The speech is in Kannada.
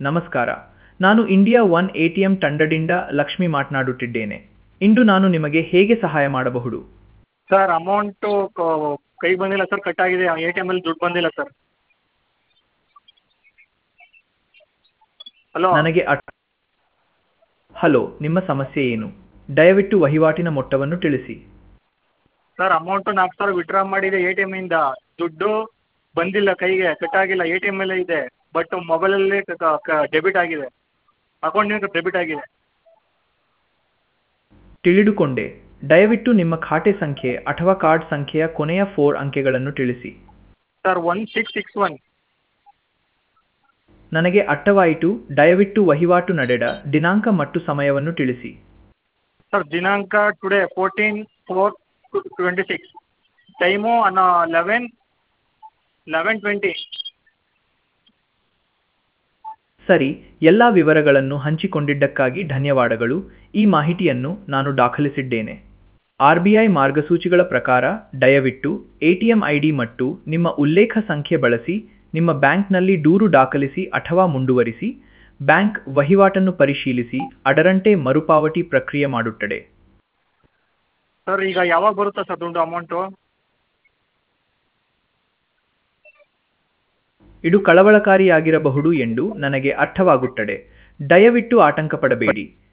ನಮಸ್ಕಾರ ನಾನು ಇಂಡಿಯಾ ಒನ್ ಎಟಿಎಂ ತಂಡದಿಂದ ಲಕ್ಷ್ಮಿ ಮಾತನಾಡುತ್ತಿದ್ದೇನೆ ಇಂದು ನಾನು ನಿಮಗೆ ಹೇಗೆ ಸಹಾಯ ಮಾಡಬಹುದು ಸರ್ ಅಮೌಂಟು ಕೈಗೆ ಬಂದಿಲ್ಲ ಸರ್ ಕಟ್ ಆಗಿದೆ ಎ ಟಿ ಎಮಲ್ಲಿ ದುಡ್ಡು ಬಂದಿಲ್ಲ ಸರ್ ಹಲೋ ನನಗೆ ಅಟ್ ಹಲೋ ನಿಮ್ಮ ಸಮಸ್ಯೆ ಏನು ದಯವಿಟ್ಟು ವಹಿವಾಟಿನ ಮೊತ್ತವನ್ನು ತಿಳಿಸಿ ಸರ್ ಅಮೌಂಟು ನಾಲ್ಕು ಸಾವಿರ ವಿಡ್ರಾ ಮಾಡಿದೆ ಎ ಟಿ ಎಮ್ಮಿಂದ ದುಡ್ಡು ಬಂದಿಲ್ಲ ಕೈಗೆ ಕಟ್ ಆಗಿಲ್ಲ ಎ ಟಿ ಎಮ್ಮಲ್ಲೇ ಇದೆ ಬಟ್ ಮೊಬೈಲಲ್ಲಿ ಡೆಬಿಟ್ ಆಗಿದೆ ಅಕೌಂಟಿಂದ ಡೆಬಿಟ್ ಆಗಿದೆ ತಿಳಿದುಕೊಂಡೆ ದಯವಿಟ್ಟು ನಿಮ್ಮ ಖಾತೆ ಸಂಖ್ಯೆ ಅಥವಾ ಕಾರ್ಡ್ ಸಂಖ್ಯೆಯ ಕೊನೆಯ ಫೋರ್ ಅಂಕೆಗಳನ್ನು ತಿಳಿಸಿ sir one six six one ನನಗೆ ಅರ್ಥವಾಯಿತು ದಯವಿಟ್ಟು ವಹಿವಾಟು ನಡೆದ ದಿನಾಂಕ ಮತ್ತು ಸಮಯವನ್ನು ತಿಳಿಸಿ ಸರ್ ದಿನಾಂಕ today fourteen four twenty six time ಅನ್ನ ಲೆವೆನ್ ಲೆವೆನ್ ಟ್ವೆಂಟಿ ಸರಿ ಎಲ್ಲ ವಿವರಗಳನ್ನು ಹಂಚಿಕೊಂಡಿದ್ದಕ್ಕಾಗಿ ಧನ್ಯವಾದಗಳು ಈ ಮಾಹಿತಿಯನ್ನು ನಾನು ದಾಖಲಿಸಿದ್ದೇನೆ ಆರ್ ಬಿ ಐ ಮಾರ್ಗಸೂಚಿಗಳ ಪ್ರಕಾರ ದಯವಿಟ್ಟು ಎಟಿಎಂ ಐಡಿ ಮತ್ತು ನಿಮ್ಮ ಉಲ್ಲೇಖ ಸಂಖ್ಯೆ ಬಳಸಿ ನಿಮ್ಮ ಬ್ಯಾಂಕ್ನಲ್ಲಿ ದೂರು ದಾಖಲಿಸಿ ಅಥವಾ ಮುಂದುವರಿಸಿ ಬ್ಯಾಂಕ್ ವಹಿವಾಟನ್ನು ಪರಿಶೀಲಿಸಿ ಅದರಂತೆ ಮರುಪಾವತಿ ಪ್ರಕ್ರಿಯೆ ಮಾಡುತ್ತದೆ ಸರ್ ಈಗ ಯಾವಾಗ ಬರುತ್ತಾ ಸರ್ ದುಡ್ಡು ಅಮೌಂಟು ಇದು ಕಳವಳಕಾರಿಯಾಗಿರಬಹುದು ಎಂದು ನನಗೆ ಅರ್ಥವಾಗುತ್ತದೆ ದಯವಿಟ್ಟು ಆತಂಕ ಪಡಬೇಡಿ